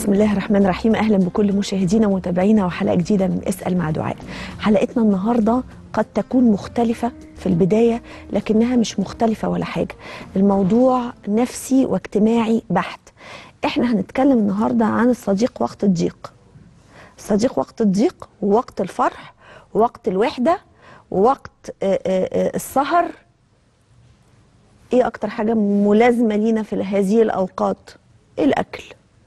بسم الله الرحمن الرحيم اهلا بكل مشاهدينا ومتابعينا وحلقه جديده من اسال مع دعاء حلقتنا النهارده قد تكون مختلفه في البدايه لكنها مش مختلفه ولا حاجه الموضوع نفسي واجتماعي بحت احنا هنتكلم النهارده عن الصديق وقت الضيق الصديق وقت الضيق ووقت الفرح ووقت الوحده ووقت آه، آه، آه، السهر ايه اكتر حاجه ملازمه لينا في هذه الاوقات الاكل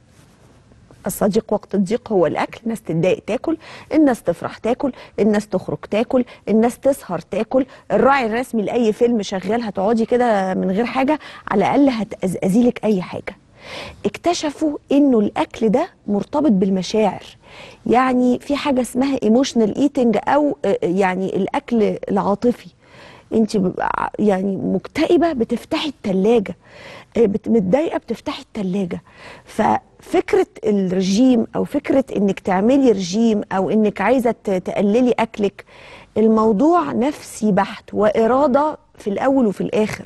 الصديق وقت الضيق هو الاكل الناس تتضايق تاكل الناس تفرح تاكل الناس تخرج تاكل الناس تسهر تاكل الراعي الرسمي لاي فيلم شغال هتقعدي كده من غير حاجه على الاقل هتأزأزي لك اي حاجه اكتشفوا انه الاكل ده مرتبط بالمشاعر يعني في حاجه اسمها ايموشنال ايتنج او آه، يعني الاكل العاطفي انت بيبقى يعني مكتئبه بتفتحي التلاجة آه، بت- متضايقه بتفتحي التلاجة ففكره الرجيم او فكره انك تعملي رجيم او انك عايزه ت- تقللي اكلك الموضوع نفسي بحت واراده في الاول وفي الاخر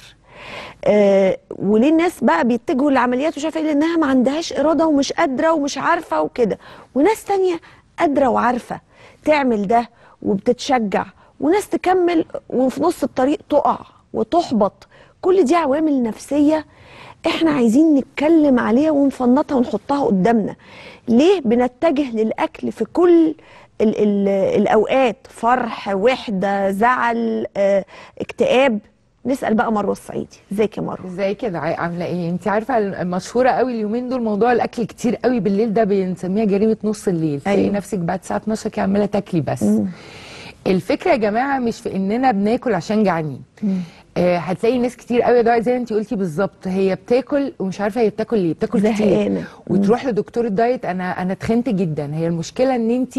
آه وليه الناس بقى بيتجهوا للعمليات ومش عارفه ايه لانها ما عندهاش اراده ومش قادره ومش عارفه وكده وناس تانية قادره وعارفه تعمل ده وبتتشجع وناس تكمل وفي نص الطريق تقع وتحبط كل دي عوامل نفسيه احنا عايزين نتكلم عليها ونفنطها ونحطها قدامنا ليه بنتجه للاكل في كل ال ال الاوقات فرح وحده زعل اه اكتئاب نسال بقى مروه الصعيدي ازيك يا مروه ازيك يا دعاء عامله ايه انت عارفه المشهوره قوي اليومين دول موضوع الاكل كتير قوي بالليل ده بنسميها جريمه نص الليل تلاقي أيوة. نفسك بعد الساعه 12 كده عماله تاكلي بس الفكره يا جماعه مش في اننا بناكل عشان جعانين آه هتلاقي ناس كتير قوي يا دعاء زي ما انت قلتي بالظبط هي بتاكل ومش عارفه هي بتاكل ليه بتاكل كتير زهقانة. وتروح لدكتور الدايت انا انا اتخنت جدا هي المشكله ان انت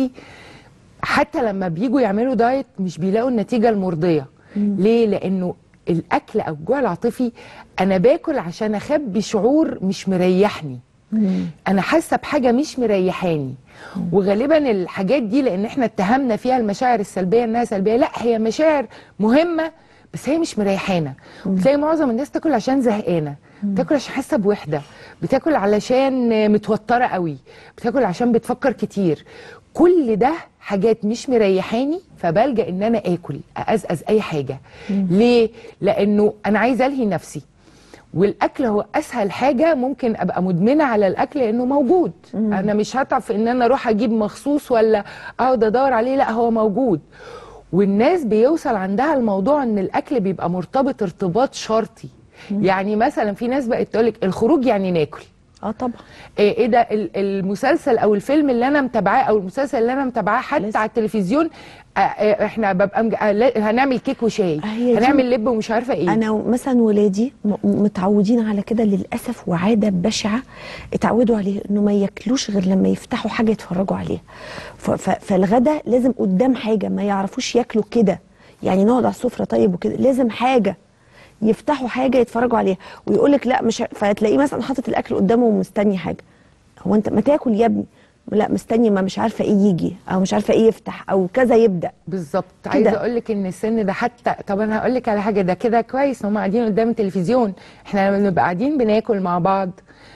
حتى لما بيجوا يعملوا دايت مش بيلاقوا النتيجه المرضيه ليه لانه الاكل او الجوع العاطفي انا باكل عشان اخبي شعور مش مريحني انا حاسه بحاجه مش مريحاني وغالبا الحاجات دي لان احنا اتهمنا فيها المشاعر السلبيه انها سلبيه لا هي مشاعر مهمه بس هي مش مريحانا وتلاقي معظم الناس تاكل عشان زهقانه بتاكل عشان حاسه بوحده بتاكل علشان متوتره قوي بتاكل عشان بتفكر كتير كل ده حاجات مش مريحاني فبلجأ ان انا اكل اقزقز اي حاجه ليه لانه انا عايزه الهي نفسي والاكل هو اسهل حاجه ممكن ابقى مدمنه على الاكل لانه موجود انا مش هتعب في ان انا اروح اجيب مخصوص ولا اقعد ادور عليه لا هو موجود والناس بيوصل عندها الموضوع ان الاكل بيبقى مرتبط ارتباط شرطي يعني مثلا في ناس بقت تقولك الخروج يعني ناكل اه طبعا ايه إيه ده ال- المسلسل او الفيلم اللي انا متابعاه او المسلسل اللي انا متابعاه حتى لازم. على التلفزيون آه، آه، احنا ببقى مج... آه، لا- هنعمل كيك وشاي هي دي- هنعمل لب ومش عارفه ايه انا مثلا ولادي م- متعودين على كده للاسف وعاده بشعه اتعودوا عليه انه ما ياكلوش غير لما يفتحوا حاجه يتفرجوا عليها ف- ف- فالغدا لازم قدام حاجه ما يعرفوش ياكلوا كده يعني نقعد على السفره طيب وكده لازم حاجه يفتحوا حاجه يتفرجوا عليها ويقول لك لا مش ه- فتلاقيه مثلا حاطط الاكل قدامه ومستني حاجه هو انت ما تاكل يا ابني لا مستني ما مش عارفه ايه يجي او مش عارفه ايه يفتح او كذا يبدا بالظبط عايزه كده. اقول لك ان السن ده حتى طب انا هقول لك على حاجه ده كده كويس هم قاعدين قدام التلفزيون احنا لما بنبقى قاعدين بناكل مع بعض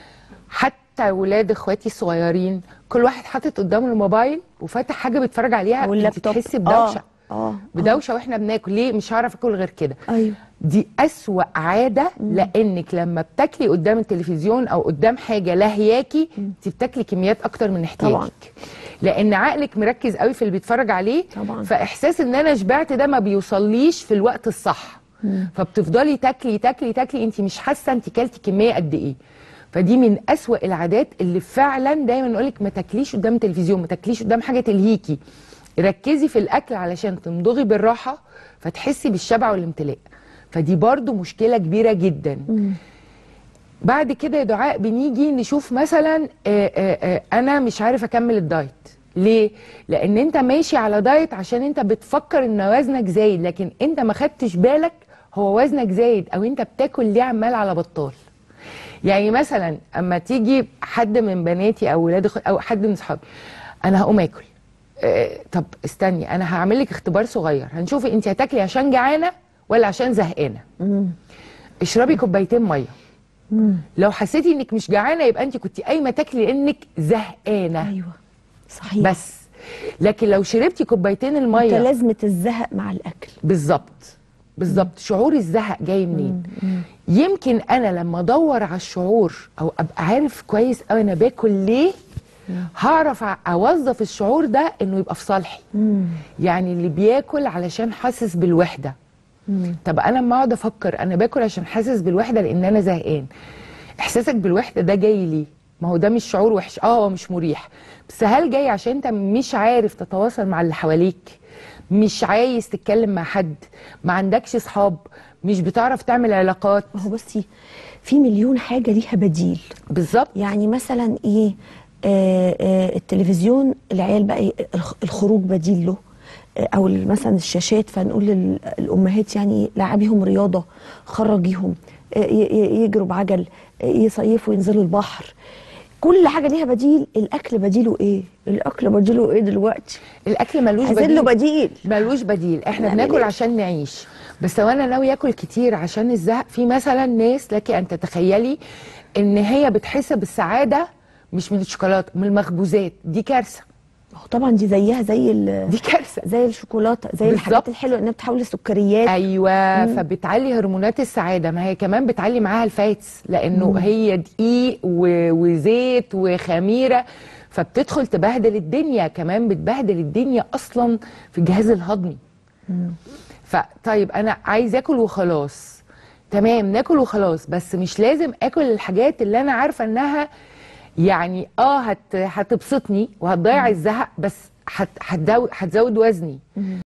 حتى ولاد اخواتي الصغيرين كل واحد حاطط قدامه الموبايل وفاتح حاجه بيتفرج عليها او انت اللابتوب تحسي بدوشه اه, آه. بدوشه واحنا بناكل ليه مش هعرف اكل غير كده ايوه دي أسوأ عادة لأنك لما بتاكلي قدام التلفزيون أو قدام حاجة لاهياكي انت بتاكلي كميات أكتر من احتياجك طبعاً. لأن عقلك مركز قوي في اللي بيتفرج عليه طبعاً. فإحساس إن أنا شبعت ده ما بيوصليش في الوقت الصح فبتفضلي تاكلي تاكلي تاكلي انت مش حاسة انت كلتي كمية قد إيه فدي من أسوأ العادات اللي فعلا دايما نقولك ما تاكليش قدام التلفزيون ما تاكليش قدام حاجة تلهيكي ركزي في الأكل علشان تمضغي بالراحة فتحسي بالشبع والامتلاء فدي برضو مشكلة كبيرة جدا بعد كده يا دعاء بنيجي نشوف مثلا آه، آه، آه، انا مش عارف اكمل الدايت ليه لان انت ماشي على دايت عشان انت بتفكر ان وزنك زايد لكن انت ما خدتش بالك هو وزنك زايد او انت بتاكل ليه عمال على بطال يعني مثلا اما تيجي حد من بناتي او ولاد أخو- او حد من اصحابي انا هقوم اكل آه، طب استني انا هعمل لك اختبار صغير هنشوف انت هتاكلي عشان جعانه ولا عشان زهقانه اشربي كوبايتين ميه لو حسيتي انك مش جعانه يبقى انت كنت قايمه تاكلي لانك زهقانه ايوه صحيح بس لكن لو شربتي كوبايتين الميه متلازمه الزهق مع الاكل بالظبط بالظبط شعور الزهق جاي منين يمكن انا لما ادور على الشعور او ابقى عارف كويس قوي انا باكل ليه هعرف ع- اوظف الشعور ده انه يبقى في صالحي يعني اللي بياكل علشان حاسس بالوحده طب انا لما اقعد افكر انا باكل عشان حاسس بالوحده لان انا زهقان احساسك بالوحده ده جاي ليه ما هو ده مش شعور وحش اه هو مش مريح بس هل جاي عشان انت مش عارف تتواصل مع اللي حواليك مش عايز تتكلم مع حد ما عندكش صحاب مش بتعرف تعمل علاقات ما هو بصي في مليون حاجه ليها بديل بالظبط يعني مثلا ايه آه آه التلفزيون العيال بقى ي- الخ- الخروج بديل له آه، او ال- مثلا الشاشات فنقول للامهات يعني لعبيهم رياضه خرجيهم آه، ي- ي- يجروا بعجل آه، يصيفوا ينزلوا البحر كل حاجه ليها بديل الاكل بديله ايه الاكل بديله ايه دلوقتي الاكل ملوش عايزين له بديل بديل ملوش بديل احنا نعمل بناكل إيه؟ عشان نعيش بس لو انا ناوي اكل كتير عشان الزهق في مثلا ناس لك ان تتخيلي ان هي بتحس بالسعاده مش من الشوكولاته من المخبوزات دي كارثه ما هو طبعا دي زيها زي ال- دي كارثه زي الشوكولاته زي بالظبط. الحاجات الحلوه انها بتحول لسكريات ايوه فبتعلي هرمونات السعاده ما هي كمان بتعلي معاها الفاتس لانه هي دقيق و- وزيت وخميره فبتدخل تبهدل الدنيا كمان بتبهدل الدنيا اصلا في الجهاز الهضمي فطيب انا عايز اكل وخلاص تمام ناكل وخلاص بس مش لازم اكل الحاجات اللي انا عارفه انها يعني اه هت هتبسطني وهتضيع الزهق بس هت- هتزود هتزود وزني